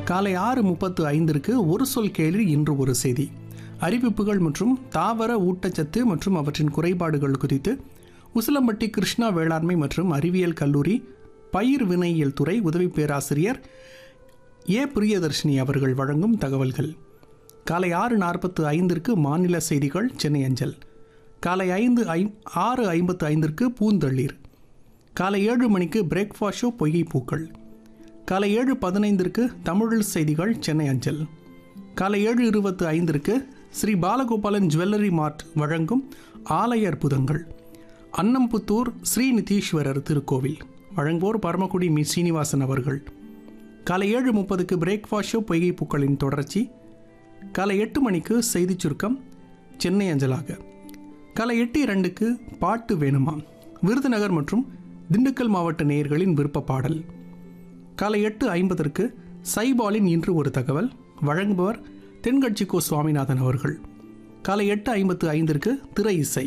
காலை ஆறு முப்பத்து ஐந்திற்கு ஒரு சொல் கேள்வி இன்று ஒரு செய்தி அறிவிப்புகள் மற்றும் தாவர ஊட்டச்சத்து மற்றும் அவற்றின் குறைபாடுகள் குறித்து உசிலம்பட்டி கிருஷ்ணா வேளாண்மை மற்றும் அறிவியல் கல்லூரி பயிர் வினையியல் துறை உதவி பேராசிரியர் ஏ பிரியதர்ஷினி அவர்கள் வழங்கும் தகவல்கள் காலை ஆறு நாற்பத்து ஐந்திற்கு மாநில செய்திகள் சென்னை அஞ்சல் காலை ஐந்து ஐ ஆறு ஐம்பத்து ஐந்திற்கு பூந்தளிர் காலை ஏழு மணிக்கு பிரேக்ஃபாஸ்ட் ஷோ பொய்கை பூக்கள் காலை ஏழு பதினைந்திற்கு தமிழில் செய்திகள் சென்னை அஞ்சல் காலை ஏழு இருபத்து ஐந்திற்கு ஸ்ரீ பாலகோபாலன் ஜுவல்லரி மார்ட் வழங்கும் ஆலய அற்புதங்கள் அன்னம்புத்தூர் ஸ்ரீ நிதீஸ்வரர் திருக்கோவில் வழங்குவோர் பரமக்குடி மி சீனிவாசன் அவர்கள் காலை ஏழு முப்பதுக்கு பிரேக்ஃபாஸ்ட் ஷோ பொய்கை பூக்களின் தொடர்ச்சி காலை எட்டு மணிக்கு செய்திச் சுருக்கம் சென்னை அஞ்சலாக காலை எட்டு இரண்டுக்கு பாட்டு வேணுமா விருதுநகர் மற்றும் திண்டுக்கல் மாவட்ட நேயர்களின் விருப்ப பாடல் காலை எட்டு ஐம்பதற்கு சைபாலின் இன்று ஒரு தகவல் வழங்குபவர் தென்கட்சி கோ சுவாமிநாதன் அவர்கள் காலை எட்டு ஐம்பத்து ஐந்திற்கு திரை இசை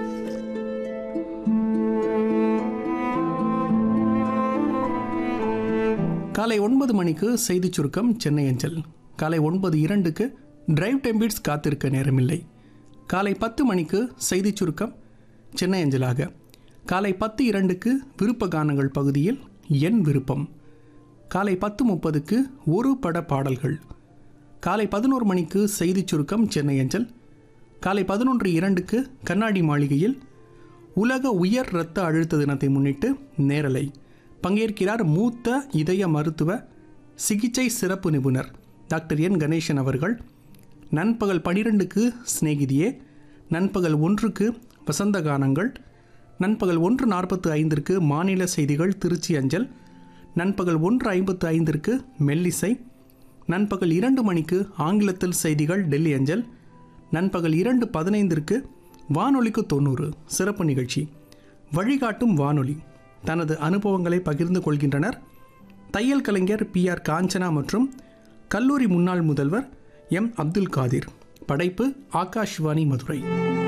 காலை ஒன்பது மணிக்கு செய்திச் சுருக்கம் சென்னை அஞ்சல் காலை ஒன்பது இரண்டுக்கு டிரைவ் டெம்பிட்ஸ் காத்திருக்க நேரமில்லை காலை பத்து மணிக்கு செய்திச் சுருக்கம் சென்னை அஞ்சலாக காலை பத்து இரண்டுக்கு விருப்ப கானங்கள் பகுதியில் என் விருப்பம் காலை பத்து முப்பதுக்கு ஒரு பட பாடல்கள் காலை பதினோரு மணிக்கு செய்திச் சுருக்கம் சென்னை அஞ்சல் காலை பதினொன்று இரண்டுக்கு கண்ணாடி மாளிகையில் உலக உயர் இரத்த அழுத்த தினத்தை முன்னிட்டு நேரலை பங்கேற்கிறார் மூத்த இதய மருத்துவ சிகிச்சை சிறப்பு நிபுணர் டாக்டர் என் கணேசன் அவர்கள் நண்பகல் பனிரெண்டுக்கு சிநேகிதியே நண்பகல் ஒன்றுக்கு வசந்த கானங்கள் நண்பகல் ஒன்று நாற்பத்து ஐந்திற்கு மாநில செய்திகள் திருச்சி அஞ்சல் நண்பகல் ஒன்று ஐம்பத்து ஐந்திற்கு மெல்லிசை நண்பகல் இரண்டு மணிக்கு ஆங்கிலத்தில் செய்திகள் டெல்லி அஞ்சல் நண்பகல் இரண்டு பதினைந்திற்கு வானொலிக்கு தொண்ணூறு சிறப்பு நிகழ்ச்சி வழிகாட்டும் வானொலி தனது அனுபவங்களை பகிர்ந்து கொள்கின்றனர் தையல் கலைஞர் பி ஆர் காஞ்சனா மற்றும் கல்லூரி முன்னாள் முதல்வர் எம் அப்துல் காதிர் படைப்பு ஆகாஷ்வாணி மதுரை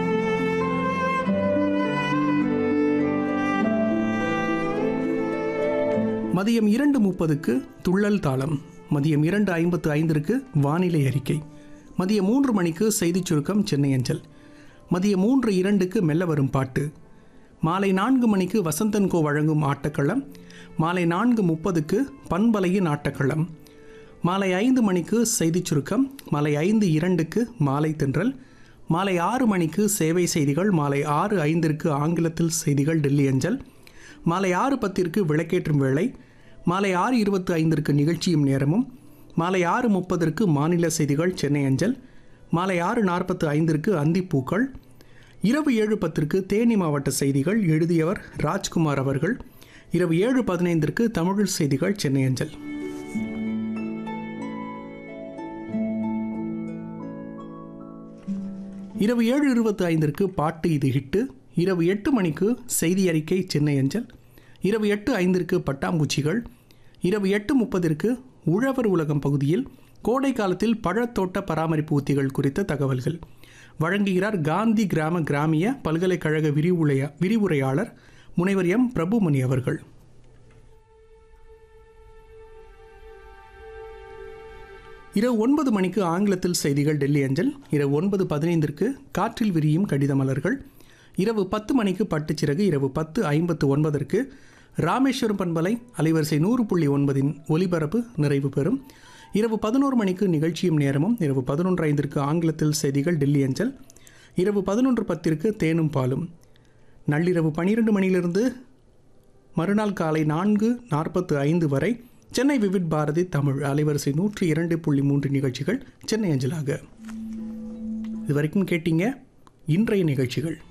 மதியம் இரண்டு முப்பதுக்கு துள்ளல் தாளம் மதியம் இரண்டு ஐம்பத்து ஐந்திற்கு வானிலை அறிக்கை மதியம் மூன்று மணிக்கு செய்திச் சுருக்கம் சென்னை அஞ்சல் மதியம் மூன்று இரண்டுக்கு மெல்ல வரும் பாட்டு மாலை நான்கு மணிக்கு வசந்தன்கோ வழங்கும் ஆட்டக்களம் மாலை நான்கு முப்பதுக்கு பண்பலையின் ஆட்டக்களம் மாலை ஐந்து மணிக்கு செய்திச் சுருக்கம் மாலை ஐந்து இரண்டுக்கு மாலை தென்றல் மாலை ஆறு மணிக்கு சேவை செய்திகள் மாலை ஆறு ஐந்திற்கு ஆங்கிலத்தில் செய்திகள் டெல்லி அஞ்சல் மாலை ஆறு பத்திற்கு விளக்கேற்றும் வேளை மாலை ஆறு இருபத்து ஐந்திற்கு நிகழ்ச்சியும் நேரமும் மாலை ஆறு முப்பதற்கு மாநில செய்திகள் சென்னை அஞ்சல் மாலை ஆறு நாற்பத்து ஐந்திற்கு அந்திப்பூக்கள் இரவு ஏழு பத்திற்கு தேனி மாவட்ட செய்திகள் எழுதியவர் ராஜ்குமார் அவர்கள் இரவு ஏழு பதினைந்திற்கு தமிழ் செய்திகள் சென்னை அஞ்சல் இரவு ஏழு இருபத்தி ஐந்திற்கு பாட்டு இது ஹிட்டு இரவு எட்டு மணிக்கு செய்தி அறிக்கை சென்னை அஞ்சல் இரவு எட்டு ஐந்திற்கு பட்டாம்பூச்சிகள் இரவு எட்டு முப்பதிற்கு உழவர் உலகம் பகுதியில் கோடை காலத்தில் பழத்தோட்ட பராமரிப்பு உத்திகள் குறித்த தகவல்கள் வழங்குகிறார் காந்தி கிராம கிராமிய பல்கலைக்கழக விரிவுரையா விரிவுரையாளர் முனைவர் எம் பிரபுமணி அவர்கள் இரவு ஒன்பது மணிக்கு ஆங்கிலத்தில் செய்திகள் டெல்லி அஞ்சல் இரவு ஒன்பது பதினைந்திற்கு காற்றில் விரியும் கடித மலர்கள் இரவு பத்து மணிக்கு பட்டுச்சிறகு இரவு பத்து ஐம்பத்து ஒன்பதற்கு ராமேஸ்வரம் பண்பலை அலைவரிசை நூறு புள்ளி ஒன்பதின் ஒலிபரப்பு நிறைவு பெறும் இரவு பதினோரு மணிக்கு நிகழ்ச்சியும் நேரமும் இரவு பதினொன்று ஐந்திற்கு ஆங்கிலத்தில் செய்திகள் டெல்லி அஞ்சல் இரவு பதினொன்று பத்திற்கு தேனும் பாலும் நள்ளிரவு பன்னிரெண்டு மணியிலிருந்து மறுநாள் காலை நான்கு நாற்பத்து ஐந்து வரை சென்னை விவிட் பாரதி தமிழ் அலைவரிசை நூற்றி இரண்டு புள்ளி மூன்று நிகழ்ச்சிகள் சென்னை அஞ்சலாக இதுவரைக்கும் கேட்டீங்க இன்றைய நிகழ்ச்சிகள்